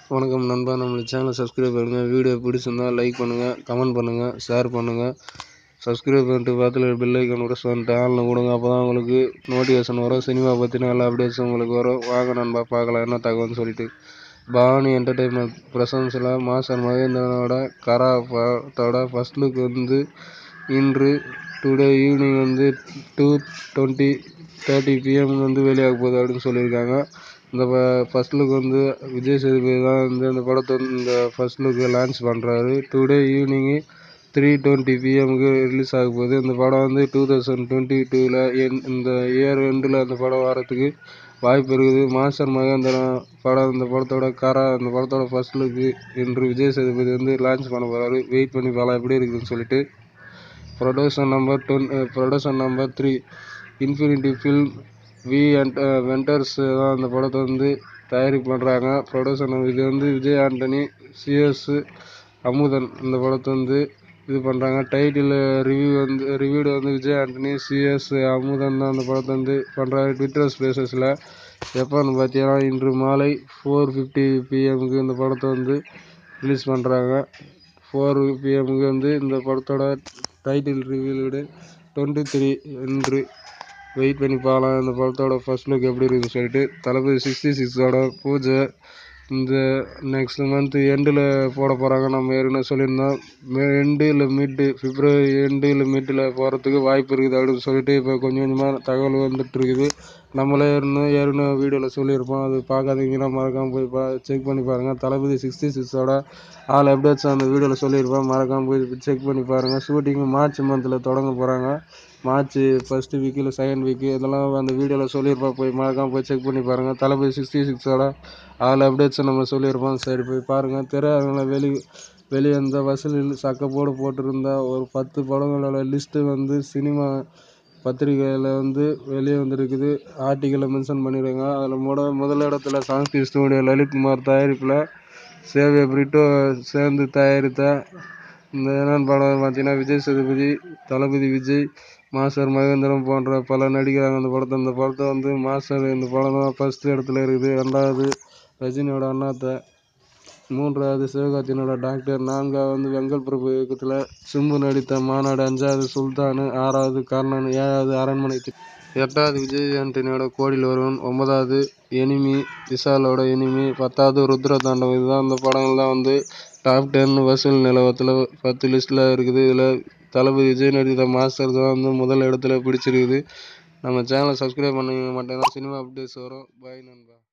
வணக்கம் நண்பா நம்மளோட சேனலை சப்ஸ்கிரைப் பண்ணுங்கள் வீடியோ பிடிச்சிருந்தா லைக் பண்ணுங்கள் கமெண்ட் பண்ணுங்கள் ஷேர் பண்ணுங்கள் சப்ஸ்கிரைப் பண்ணிட்டு பார்த்துல பெல் ஐக்கான் கூட வந்துட்டு ஆனில் கொடுங்க அப்போ தான் உங்களுக்கு நோட்டிஃபிகேஷன் வரும் சினிமா பற்றின எல்லா அப்டேட்ஸும் உங்களுக்கு வரும் வாங்க நண்பா பார்க்கலாம் என்ன தகவல்னு சொல்லிட்டு பவானி என்டர்டெயின்மெண்ட் ப்ரெசன்ஸில் மாஸ்டர் மகேந்திரனோட கரா படத்தோட ஃபஸ்ட் லுக் வந்து இன்று டுடே ஈவினிங் வந்து டூ டுவெண்ட்டி தேர்ட்டி பிஎம் வந்து வெளியாக போகுது அப்படின்னு சொல்லியிருக்காங்க இந்த ஃபஸ்ட் லுக் வந்து விஜய் சேதுபதி தான் வந்து இந்த படத்தை வந்து இந்த ஃபஸ்ட் லுக்கை லான்ச் பண்ணுறாரு டுடே ஈவினிங்கு த்ரீ டுவெண்ட்டி பிஎம்க்கு ரிலீஸ் ஆக போகுது இந்த படம் வந்து டூ தௌசண்ட் டுவெண்ட்டி டூவில் என் இந்த இயர் எண்டில் அந்த படம் வரத்துக்கு வாய்ப்பு இருக்குது மாஸ்டர் மகேந்திரன் படம் இந்த படத்தோட கரா இந்த படத்தோட ஃபஸ்ட் லுக்கு இன்று விஜய் சேதுபதி வந்து லான்ச் பண்ண போகிறாரு வெயிட் பண்ணி பார்க்கலாம் எப்படி இருக்குதுன்னு சொல்லிட்டு ப்ரொடக்ஷன் நம்பர் டொன் production number three infinity film V and ventures தான் அந்த படத்தை வந்து தயாரிப்பு பண்ணுறாங்க ப்ரொடக்ஷன் இது வந்து விஜய் ஆண்டனி சிஎஸ் அமுதன் இந்த படத்தை வந்து இது பண்ணுறாங்க டைட்டில் ரிவ்யூ வந்து ரிவ்யூடு வந்து விஜய் ஆண்டனி சிஎஸ் அமுதன் தான் அந்த படத்தை வந்து பண்ணுறாரு ட்விட்டர் ஸ்பேசஸில் எப்போன்னு பார்த்தீங்கன்னா இன்று மாலை ஃபோர் ஃபிஃப்டி பிஎம்க்கு இந்த படத்தை வந்து ரிலீஸ் பண்ணுறாங்க ஃபோர் பிஎம்க்கு வந்து இந்த படத்தோட டைட்டில் ரிவ்யூடு டுவெண்ட்டி த்ரீ இன்று வெயிட் பண்ணி பார்க்கலாம் இந்த படத்தோட ஃபர்ஸ்ட் லுக் எப்படி இருக்குதுன்னு சொல்லிட்டு தளபதி சிக்ஸ்டி சிக்ஸோட பூஜை இந்த நெக்ஸ்ட் மந்த் எண்டில் போட போகிறாங்க நம்ம ஏற்கனவே சொல்லியிருந்தோம் எண்டு இல்லை மிட்டு பிப்ரவரி எண்டு இல்லை மிட்டில் போகிறதுக்கு வாய்ப்பு இருக்குது அப்படின்னு சொல்லிட்டு இப்போ கொஞ்சம் கொஞ்சமாக தகவல் வந்துட்டு இருக்குது நம்மளே இன்னும் ஏற்கனவே வீடியோவில் சொல்லியிருப்போம் அது பார்க்காதீங்கன்னா மறக்காமல் போய் பா செக் பண்ணி பாருங்கள் தளபதி சிக்ஸ்டி சிக்ஸோட ஆல் அப்டேட்ஸ் அந்த வீடியோவில் சொல்லியிருப்போம் மறக்காமல் போய் செக் பண்ணி பாருங்கள் ஷூட்டிங்கு மார்ச் மந்தில் தொடங்க போகிறாங்க மார்ச் ஃபஸ்ட்டு வீக்கு இல்லை செகண்ட் வீக்கு இதெல்லாம் அந்த வீடியோவில் சொல்லியிருப்போம் போய் மறக்காமல் போய் செக் பண்ணி பாருங்கள் தளபதி சிக்ஸ்டி சிக்ஸோட ஆல் அப்டேட்ஸை நம்ம சொல்லியிருப்போம் சரி போய் பாருங்கள் திரையரங்கில் வெளி வெளியே இந்த வசூலில் சக்கப்போடு போட்டிருந்த ஒரு பத்து படங்களோட லிஸ்ட்டு வந்து சினிமா பத்திரிகையில் வந்து வெளியே வந்திருக்குது ஆர்டிக்கலில் மென்ஷன் பண்ணியிருக்காங்க அதில் முத முதல் இடத்துல சாந்தி ஸ்டூடியோ லலித்குமார் தயாரிப்பில் சேவிய பிரிட்டோ சேர்ந்து தயாரித்த இந்த என்னென்னு படம் பார்த்தீங்கன்னா விஜய் சேதுபதி தளபதி விஜய் மாஸ்டர் மகேந்திரன் போன்ற பல நடிக்கிறாங்க அந்த படத்தை இந்த படத்தை வந்து மாஸ்டர் இந்த படம் தான் ஃபஸ்ட்டு இடத்துல இருக்குது ரெண்டாவது ரஜினியோட அண்ணாத்தை மூன்றாவது சிவகார்த்தியனோட டாக்டர் நான்காவது வந்து வெங்கல் பிரபு இயக்கத்தில் சிம்பு நடித்த மாநாடு அஞ்சாவது சுல்தானு ஆறாவது கர்ணன் ஏழாவது அரண்மனை எட்டாவது விஜய் ஆண்டனியோட கோடியில் ஒருவன் ஒன்பதாவது எனிமி விஷாலோட எனிமி பத்தாவது ருத்ர தாண்டவம் இதுதான் இந்த படங்கள் தான் வந்து டாப் டென் வசூல் நிலவரத்தில் பத்து லிஸ்ட்டில் இருக்குது இதில் தளபதி விஜய் நடித்த மாஸ்டர் தான் வந்து முதல் இடத்துல பிடிச்சிருக்குது நம்ம சேனலை சப்ஸ்கிரைப் பண்ணிங்க மட்டும்தான் சினிமா அப்டேட்ஸ் வரும் பாய் நண்பா